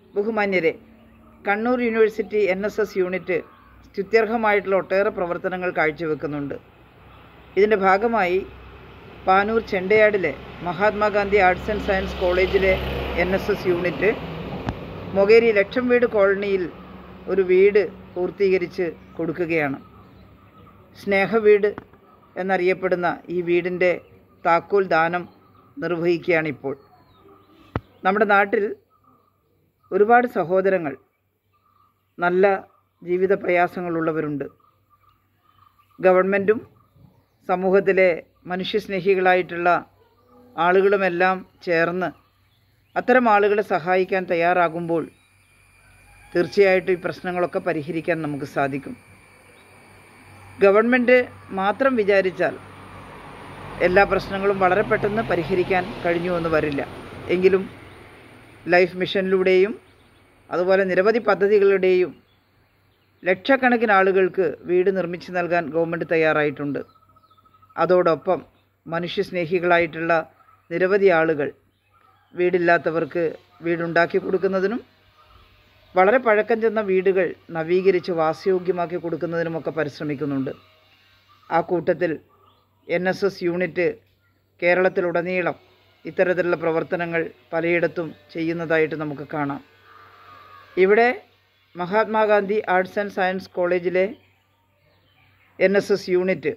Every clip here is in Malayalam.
ബഹുമാന്യരെ Kannur university N S S unit സ്തുത്യർഹമായിട്ടുള്ള ഒട്ടേറെ പ്രവർത്തനങ്ങൾ കാഴ്ചവെക്കുന്നുണ്ട് ഇതിൻ്റെ ഭാഗമായി പാനൂർ ചെണ്ടയാടിലെ മഹാത്മാഗാന്ധി ആർട്സ് ആൻഡ് സയൻസ് കോളേജിലെ N S S unit Mokeri ലക്ഷം വീട് കോളനിയിൽ ഒരു വീട് പൂർത്തീകരിച്ച് കൊടുക്കുകയാണ് സ്നേഹവീട് എന്നറിയപ്പെടുന്ന ഈ വീടിൻ്റെ താക്കോൽ ദാനം നിർവഹിക്കുകയാണിപ്പോൾ നമ്മുടെ നാട്ടിൽ ഒരുപാട് സഹോദരങ്ങൾ നല്ല ജീവിത പ്രയാസങ്ങളുള്ളവരുണ്ട് ഗവൺമെൻറ്റും സമൂഹത്തിലെ മനുഷ്യസ്നേഹികളായിട്ടുള്ള ആളുകളുമെല്ലാം ചേർന്ന് അത്തരം ആളുകളെ സഹായിക്കാൻ തയ്യാറാകുമ്പോൾ തീർച്ചയായിട്ടും ഈ പ്രശ്നങ്ങളൊക്കെ പരിഹരിക്കാൻ നമുക്ക് സാധിക്കും ഗവൺമെൻറ് മാത്രം വിചാരിച്ചാൽ എല്ലാ പ്രശ്നങ്ങളും വളരെ പെട്ടെന്ന് പരിഹരിക്കാൻ കഴിഞ്ഞുവെന്ന് വരില്ല എങ്കിലും ലൈഫ് മിഷനിലൂടെയും അതുപോലെ നിരവധി പദ്ധതികളുടെയും ലക്ഷക്കണക്കിന് ആളുകൾക്ക് വീട് നിർമ്മിച്ചു നൽകാൻ ഗവൺമെൻറ് തയ്യാറായിട്ടുണ്ട് അതോടൊപ്പം മനുഷ്യസ്നേഹികളായിട്ടുള്ള നിരവധി ആളുകൾ വീടില്ലാത്തവർക്ക് വീടുണ്ടാക്കി കൊടുക്കുന്നതിനും വളരെ പഴക്കം ചെന്ന വീടുകൾ നവീകരിച്ച് വാസയോഗ്യമാക്കി കൊടുക്കുന്നതിനുമൊക്കെ പരിശ്രമിക്കുന്നുണ്ട് ആ കൂട്ടത്തിൽ എൻ എസ് എസ് യൂണിറ്റ് കേരളത്തിലുടനീളം ഇത്തരത്തിലുള്ള പ്രവർത്തനങ്ങൾ പലയിടത്തും ചെയ്യുന്നതായിട്ട് നമുക്ക് കാണാം ഇവിടെ മഹാത്മാഗാന്ധി ആർട്സ് ആൻഡ് സയൻസ് കോളേജിലെ എൻ എസ് എസ് യൂണിറ്റ്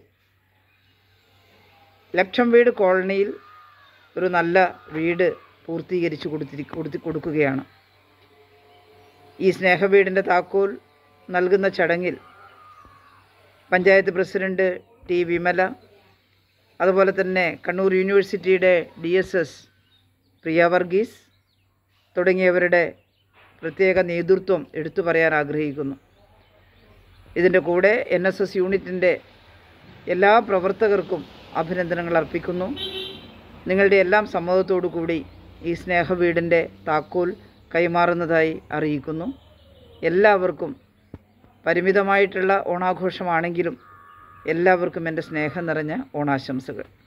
ലക്ഷം വീട് കോളനിയിൽ ഒരു നല്ല വീട് പൂർത്തീകരിച്ച് കൊടുത്തിരി കൊടുത്തി കൊടുക്കുകയാണ് ഈ സ്നേഹവീടിൻ്റെ താക്കോൽ നൽകുന്ന ചടങ്ങിൽ പഞ്ചായത്ത് പ്രസിഡന്റ് ടി വിമല അതുപോലെ തന്നെ കണ്ണൂർ യൂണിവേഴ്സിറ്റിയുടെ D S S Priya Varghese തുടങ്ങിയവരുടെ പ്രത്യേക നേതൃത്വം എടുത്തു പറയാൻ ആഗ്രഹിക്കുന്നു ഇതിൻ്റെ കൂടെ എൻ എസ് എസ് യൂണിറ്റിൻ്റെ എല്ലാ പ്രവർത്തകർക്കും അഭിനന്ദനങ്ങൾ അർപ്പിക്കുന്നു നിങ്ങളുടെ എല്ലാം സമ്മതത്തോടു കൂടി ഈ സ്നേഹവീടിൻ്റെ താക്കോൽ കൈമാറുന്നതായി അറിയിക്കുന്നു എല്ലാവർക്കും പരിമിതമായിട്ടുള്ള ഓണാഘോഷമാണെങ്കിലും എല്ലാവർക്കും എൻ്റെ സ്നേഹം നിറഞ്ഞ ഓണാശംസകൾ